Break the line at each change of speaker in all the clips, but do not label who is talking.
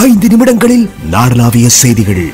ஐந்து நிமிடங்களில் நாடளாவிய செய்திகள்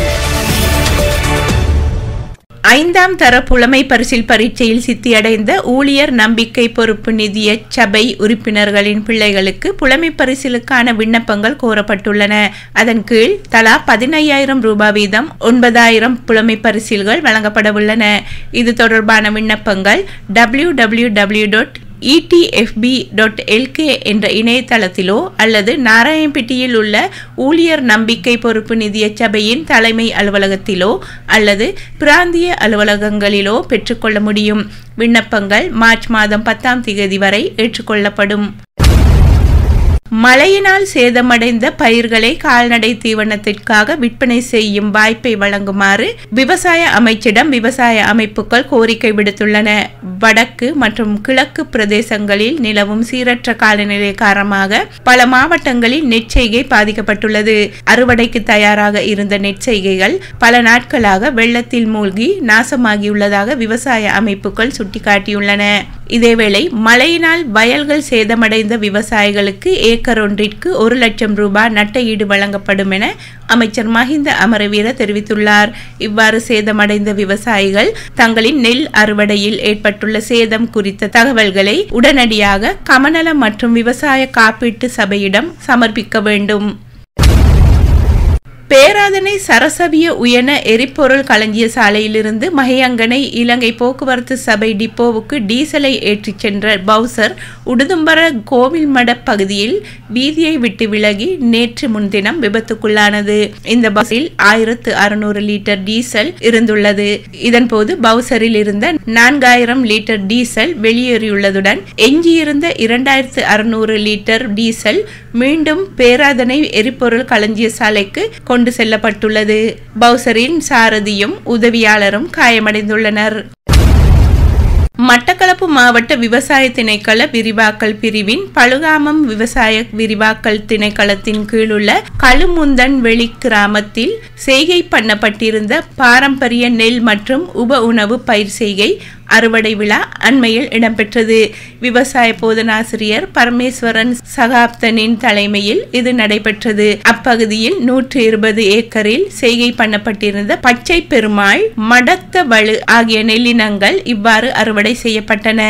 ஐந்தாம் தர புலமை பரிசில் பரீட்சையில் சித்தியடைந்த ஊழியர் நம்பிக்கை பொறுப்பு நிதிய சபை உறுப்பினர்களின் பிள்ளைகளுக்கு புலமை பரிசிலுக்கான விண்ணப்பங்கள் கோரப்பட்டுள்ளன அதன் கீழ் தலா பதினையாயிரம் ரூபாய் வீதம் ஒன்பதாயிரம் புலமை பரிசில்கள் வழங்கப்படவுள்ளன இது தொடர்பான விண்ணப்பங்கள் W W W dot ETFB dot LK என்ற இணையதளத்திலோ அல்லது நாராயணப்பட்டியில் உள்ள ஊழியர் நம்பிக்கை பொறுப்பு நிதிய சபையின் தலைமை அலுவலகத்திலோ அல்லது பிராந்திய அலுவலகங்களிலோ பெற்றுக்கொள்ள முடியும் விண்ணப்பங்கள் மார்ச் மாதம் பத்தாம் தேதி வரை ஏற்றுக்கொள்ளப்படும் மழையினால் சேதமடைந்த பயிர்களை கால்நடை தீவனத்திற்காக விற்பனை செய்யும் வாய்ப்பை வழங்குமாறு விவசாய அமைச்சிடம் விவசாய அமைப்புகள் கோரிக்கை விடுத்துள்ளன வடக்கு மற்றும் கிழக்கு பிரதேசங்களில் நிலவும் சீரற்ற காலநிலை காரணமாக பல மாவட்டங்களில் நெற்செய்கை பாதிக்கப்பட்டுள்ளது அறுவடைக்கு தயாராக இருந்த நெற்செய்கைகள் பல நாட்களாக வெள்ளத்தில் மூழ்கி நாசமாகியுள்ளதாக விவசாய அமைப்புகள் சுட்டிக்காட்டியுள்ளன இதேவேளை மழையினால் வயல்கள் சேதமடைந்த விவசாயிகளுக்கு ஏக்கர் ஒன்றிற்கு ஒரு லட்சம் ரூபாய் நட்ட ஈடு வழங்கப்படும் என அமைச்சர் மஹிந்த அமரவீர தெரிவித்துள்ளார் இவ்வாறு சேதமடைந்த விவசாயிகள் தங்களின் நெல் அறுவடையில் ஏற்பட்டுள்ள சேதம் குறித்த தகவல்களை உடனடியாக கமநல மற்றும் விவசாய காப்பீட்டு சபையிடம் சமர்ப்பிக்க வேண்டும் பேராதனை சரசவிய உயன எரிபொருள் களஞ்சிய சாலையிலிருந்து மகையங்கனை இலங்கை போக்குவரத்து சபை டிப்போவுக்கு டீசலை ஏற்றிச் சென்ற பவுசர் உடுதும்பர கோவில்மட பகுதியில் வீதியை விட்டு விலகி நேற்று முன்தினம் விபத்துக்குள்ளானது இந்த பஸ்ஸில் ஆயிரத்து அறுநூறு லிட்டர் டீசல் இருந்துள்ளது இதன்போது பவுசரில் இருந்த நான்காயிரம் லிட்டர் டீசல் வெளியேறியுள்ளதுடன் எஞ்சியிருந்த இரண்டாயிரத்து அறுநூறு லிட்டர் டீசல் மீண்டும் பேராதனை எரிபொருள் களஞ்சிய சாலைக்கு கொண்டு செல்லப்பட்டுள்ளது பவுசரின் சாரதியும் உதவியாளரும் காயமடைந்துள்ளனர் மட்டக்களப்பு மாவட்ட விவசாய திணைக்கள விரிவாக்கல் பிரிவின் பழுகாமம் விவசாய விரிவாக்கல் திணைக்களத்தின் கீழுள்ள களுமுந்தன் வெளி கிராமத்தில் செய்கை பண்ணப்பட்டிருந்த பாரம்பரிய நெல் மற்றும் உப உணவு பயிர் செய்கை அறுவடை விழா அண்மையில் இடம்பெற்றது விவசாய போதனாசிரியர் பரமேஸ்வரன் சகாப்தனின் தலைமையில் இது நடைபெற்றது அப்பகுதியில் நூற்று இருபது ஏக்கரில் செய்கை பண்ணப்பட்டிருந்த பச்சை பெருமாள் மடத்த வலு ஆகிய நெல்லினங்கள் இவ்வாறு அறுவடை செய்யப்பட்டன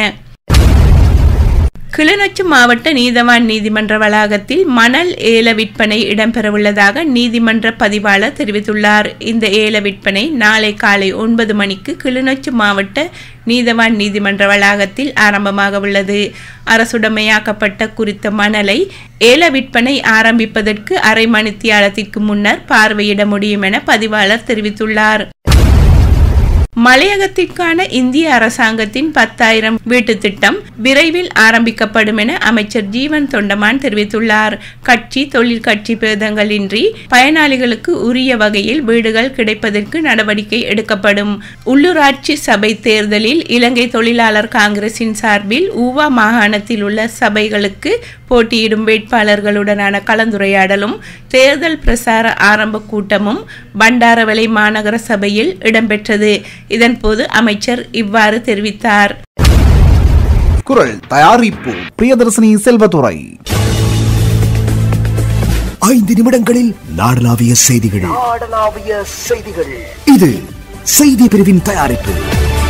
கிளிநொச்சி மாவட்ட நீதவான் நீதிமன்ற வளாகத்தில் மணல் ஏல விற்பனை இடம்பெறவுள்ளதாக நீதிமன்ற பதிவாளர் தெரிவித்துள்ளார் இந்த ஏல விற்பனை நாளை காலை ஒன்பது மணிக்கு கிளிநொச்சி மாவட்ட நீதவான் நீதிமன்ற வளாகத்தில் ஆரம்பமாக உள்ளது அரசுடைமையாக்கப்பட்ட குறித்த மணலை ஏல விற்பனை ஆரம்பிப்பதற்கு அரை மணித்தியாலத்திற்கு முன்னர் பார்வையிட முடியும் என பதிவாளர் தெரிவித்துள்ளார் மலையகத்திற்கான இந்திய அரசாங்கத்தின் பத்தாயிரம் வீட்டு திட்டம் விரைவில் ஆரம்பிக்கப்படும் என அமைச்சர் ஜீவன் தொண்டமான் தெரிவித்துள்ளார் கட்சி தொழில் கட்சி பேதங்களின்றி பயனாளிகளுக்கு உரிய வகையில் வீடுகள் கிடைப்பதற்கு நடவடிக்கை எடுக்கப்படும் உள்ளூராட்சி சபை தேர்தலில் இலங்கை தொழிலாளர் காங்கிரசின் சார்பில் ஊவா மாகாணத்தில் உள்ள சபைகளுக்கு போட்டியிடும் வேட்பாளர்களுடனான கலந்துரையாடலும் தேர்தல் பிரசார ஆரம்ப கூட்டமும் பண்டாரவளை மாநகர சபையில் இடம்பெற்றது இதன்போது அமைச்சர் இவ்வாறு தெரிவித்தார்
குரல் தயாரிப்பு பிரியதர்சினி செல்வதுரை
ஐந்து நிமிடங்களில் நாடளாவிய செய்திகள்
நாடளாவிய செய்திகள்
இது செய்தி பிரிவின் தயாரிப்பு